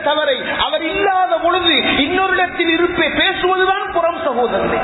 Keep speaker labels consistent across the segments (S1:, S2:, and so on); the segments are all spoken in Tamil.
S1: தவறை அவர் இல்லாத பொழுது இன்னொரு இடத்தில் இருப்பே பேசுவதுதான் புறம் சகோதரர்களே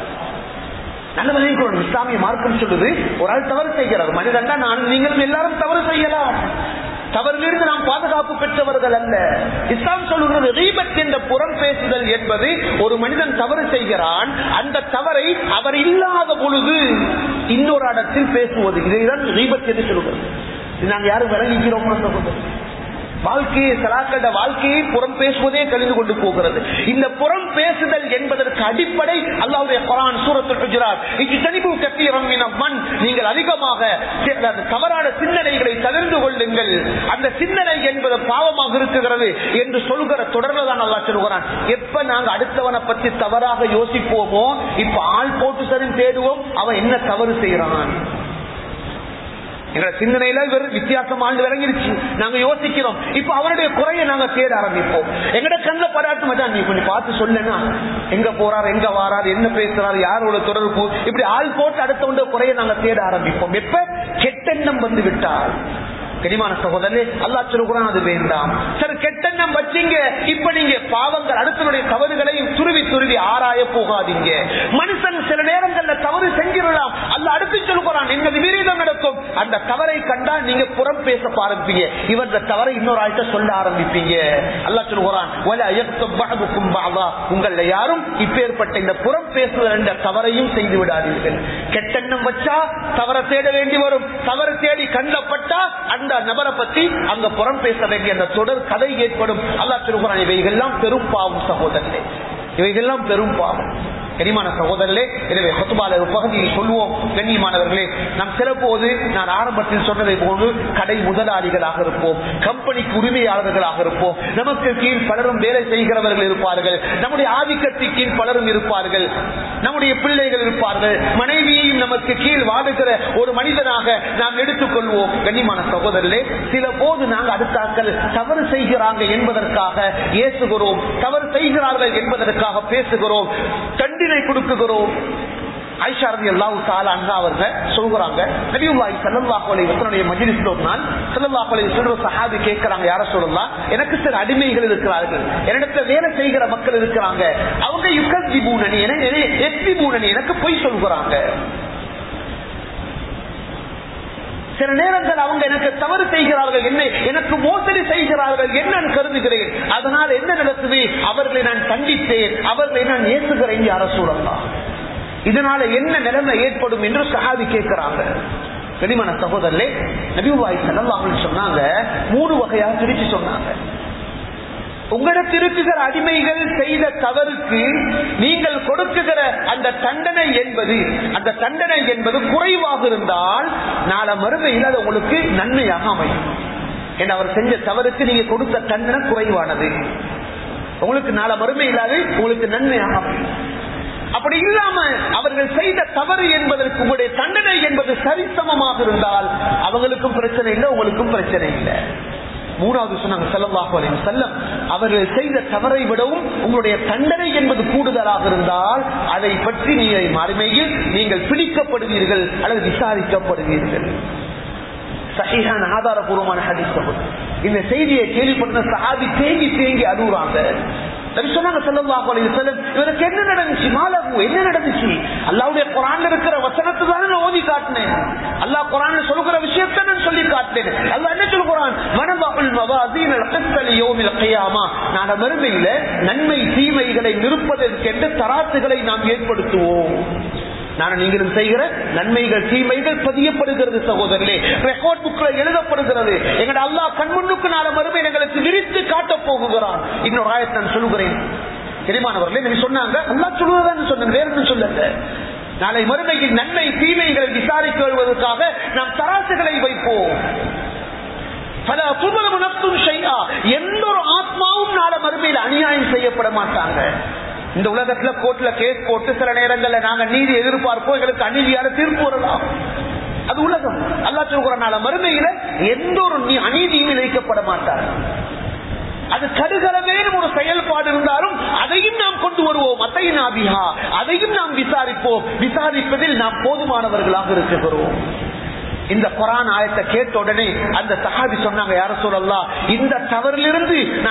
S1: நல்ல விளைவுகள் இஸ்லாமிய மார்க்கம் சொல்லுது ஒரு ஆள் தவறு செய்கிறார் மனிதன் தான் நான் நீங்கள் எல்லாரும் தவறு செய்யலாம் தவறிலிருந்து நாம் பாதுகாப்பு பெற்றவர்கள் அல்ல இஸ்லாம் சொல்லுகிறது ரீபத் என்ற புறம் பேசுதல் என்பது ஒரு மனிதன் தவறு செய்கிறான் அந்த தவறை அவர் இல்லாத பொழுது இன்னொரு இடத்தில் பேசுவது இதைதான் ரீபத் என்று சொல்லுகிறது இது நாங்கள் யாரும் விளங்கிக்கிறோம் சகோதரர் வாழ்க்கையை சலாக்கள வாழ்க்கையை புறம் பேசுவதே கழிந்து கொண்டு போகிறது இந்த புறம் பேசுதல் என்பதற்கு அடிப்படை அல்லாவுடைய குரான் சூரத்துல் குஜராத் இத்தனிபு கத்தீரம் மண் நீங்கள் அதிகமாக அந்த தவறான சிந்தனைகளை தவிர்த்து கொள்ளுங்கள் அந்த சிந்தனை என்பது பாவமாக இருக்குகிறது என்று சொல்கிற தொடர்ல தான் நல்லா சொல்கிறான் எப்ப நாங்க அடுத்தவனை பற்றி தவறாக யோசிப்போமோ இப்ப ஆள் போட்டு சரி தேடுவோம் அவன் என்ன தவறு செய்யறான் எங்களை சிந்தனையில வெறும் வித்தியாசம் ஆண்டு விளங்கிருச்சு நாங்க யோசிக்கிறோம் இப்ப அவருடைய குறையை நாங்க தேட ஆரம்பிப்போம் எங்கட கண்ல படாட்டு மச்சான் நீ கொஞ்சம் பார்த்து சொல்லுனா எங்க போறாரு எங்க வாராரு என்ன பேசுறாரு யாரோட தொடர்பு இப்படி ஆள் போட்டு அடுத்த குறையை நாங்க தேட ஆரம்பிப்போம் எப்ப கெட்டெண்ணம் வந்து விட்டால் கனிமான சகோதரே அல்லா சொல்லுகிறான் அது வேண்டாம் சரி கெட்டெண்ணம் வச்சீங்க இப்ப நீங்க பாவங்கள் அடுத்தனுடைய தவறுகளை துருவி துருவி ஆராய போகாதீங்க மனுஷன் சில நேரங்கள்ல தவறு செஞ்சிடலாம் அல்ல அடுத்து சொல்லுகிறான் எங்க விபரீதம் நடக்கும் அந்த தவறை கண்டா நீங்க புறம் பேச ஆரம்பிப்பீங்க இவர் இந்த தவறை இன்னொரு ஆள்கிட்ட சொல்ல ஆரம்பிப்பீங்க அல்லா சொல்லுகிறான் உங்கள யாரும் இப்பேற்பட்ட இந்த புறம் பேசுதல் என்ற தவறையும் செய்து விடாதீர்கள் கெட்டெண்ணம் வச்சா தவற தேட வேண்டி வரும் தவறு தேடி கண்டப்பட்டா அந்த நபரை பத்தி அங்க புறம் பேச வேண்டிய அந்த தொடர் கதை ஏற்படும் அல்லா சொல்லுகிறான் இவைகள்லாம் பெரும் பாவம் சகோதரர்களே இவைகள்லாம் பெரும் பாவம் கனிமான சகோதரர்களே எனவே ஹொத்துபால ஒரு பகுதியை சொல்லுவோம் கண்ணியமானவர்களே நாம் சிறப்போது நான் ஆரம்பத்தில் சொன்னதை போன்று கடை முதலாளிகளாக இருப்போம் கம்பெனிக்கு உரிமையாளர்களாக இருப்போம் நமக்கு கீழ் பலரும் வேலை செய்கிறவர்கள் இருப்பார்கள் நம்முடைய ஆதிக்கத்தின் கீழ் பலரும் இருப்பார்கள் நம்முடைய பிள்ளைகள் இருப்பார்கள் மனைவியையும் நமக்கு கீழ் வாடுகிற ஒரு மனிதனாக நாம் எடுத்துக்கொள்வோம் கண்ணியமான சகோதரர்களே சில போது நாங்கள் அடுத்தாக்கள் தவறு செய்கிறாங்க என்பதற்காக ஏசுகிறோம் தவறு செய்கிறார்கள் என்பதற்காக பேசுகிறோம் தண்டினை கொடுக்குகிறோம் ஐஷாரதி அல்லாஹு தாலா அண்ணா அவர்க சொல்கிறாங்க நபியுல்லாஹி ஸல்லல்லாஹு அலைஹி வஸல்லம் மஜ்லிஸ்ல ஒரு நாள் ஸல்லல்லாஹு அலைஹி வஸல்லம் சஹாபி கேக்குறாங்க யார சொல்லலாம் எனக்கு சில அடிமைகள் இருக்கிறார்கள் என்னிடத்துல வேலை செய்கிற மக்கள் இருக்கிறாங்க அவங்க யுகத்திபூனனி எனக்கு எத்திபூனனி எனக்கு பொய் சொல்கிறாங்க சில நேரங்கள் அவங்க எனக்கு தவறு செய்கிறார்கள் என்ன எனக்கு மோசடி செய்கிறார்கள் என்ன கருதுகிறேன் அதனால் என்ன நடக்குது அவர்களை நான் கண்டித்தேன் அவர்களை நான் ஏசுகிறேன் யார சூழலாம் இதனால என்ன நிலைமை ஏற்படும் என்று சஹாபி கேட்கிறாங்க கனிமன சகோதரர்களே நபிவாய் செல்லலாம் சொன்னாங்க மூணு வகையா பிரிச்சு சொன்னாங்க உங்களிடத்தில் இருக்குகிற அடிமைகள் செய்த தவறுக்கு நீங்கள் கொடுக்குகிற அந்த தண்டனை என்பது அந்த தண்டனை என்பது குறைவாக இருந்தால் நாளை மறுமையில் அது உங்களுக்கு நன்மையாக அமையும் ஏன்னா அவர் செஞ்ச தவறுக்கு நீங்க கொடுத்த தண்டனை குறைவானது உங்களுக்கு நாளை மறுமை இல்லாது உங்களுக்கு நன்மையாக அமையும் அப்படி இல்லாம அவர்கள் செய்த தவறு என்பதற்கு உங்களுடைய தண்டனை என்பது சரிசமமாக இருந்தால் அவங்களுக்கும் பிரச்சனை இல்லை உங்களுக்கும் பிரச்சனை இல்லை மூணாவது சொன்னாங்க செல்லவாக செல்லம் அவர்கள் செய்த தவறை விடவும் உங்களுடைய தண்டனை என்பது கூடுதலாக இருந்தால் அதை பற்றி நீங்கள் மறுமையில் நீங்கள் பிடிக்கப்படுவீர்கள் அல்லது விசாரிக்கப்படுவீர்கள் சகிஹான ஆதாரபூர்வமான ஹதீஸ் இந்த செய்தியை கேள்விப்பட்ட சஹாபி தேங்கி தேங்கி அழுகுறாங்க இவருக்கு என்ன நடந்துச்சு மாலகு என்ன நடந்துச்சு அல்லாவுடைய குரான் இருக்கிற வசனத்தை தானே நான் ஓதி காட்டினேன் அல்லா குரான் சொல்லுகிற விஷயத்தை நான் சொல்லி காட்டினேன் அல்லா என்ன சொல்லுகிறான் மனபாகுல் நான் மறுமையில நன்மை தீமைகளை நிற்பதற்கென்று தராசுகளை நாம் ஏற்படுத்துவோம் நான் நீங்களும் செய்கிற நன்மைகள் தீமைகள் பதியப்படுகிறது சகோதரர்களே ரெக்கார்ட் புக்ல எழுதப்படுகிறது எங்கட அல்லா கண்முன்னுக்கு நாள மறுமை எங்களுக்கு விரித்து காட்ட போகுகிறான் இன்னொரு ஆயத்தை நான் சொல்லுகிறேன் தெரியுமானவர்களே நீங்க சொன்னாங்க அல்லா சொல்லுவதான் சொன்னேன் வேற எதுவும் சொல்லல நாளை மறுமையில் நன்மை தீமைகளை விசாரிக்க வருவதற்காக நாம் தராசுகளை வைப்போம் பல சுமரமு நப்தும் செய்யா எந்த ஒரு ஆத்மாவும் நாள மறுமையில் அநியாயம் செய்யப்பட மாட்டாங்க இந்த உலகத்துல கோர்ட்ல கேஸ் போட்டு சில நேரங்கள்ல நாங்க நீதி எதிர்பார்ப்போம் எங்களுக்கு அநீதியான தீர்ப்பு வரலாம் அது உலகம் அல்லா சொல்கிறனால மறுமையில எந்த ஒரு அநீதியும் இழைக்கப்பட மாட்டார் அது கடுகளவேனும் ஒரு செயல்பாடு இருந்தாலும் அதையும் நாம் கொண்டு வருவோம் அத்தைநாபிஹா அதையும் நாம் விசாரிப்போம் விசாரிப்பதில் நாம் போதுமானவர்களாக இருக்கிறோம் இந்த குரான் ஆயத்தை கேட்ட உடனே அந்த சஹாபி சொன்னாங்க யார சொல்லலாம் இந்த தவறிலிருந்து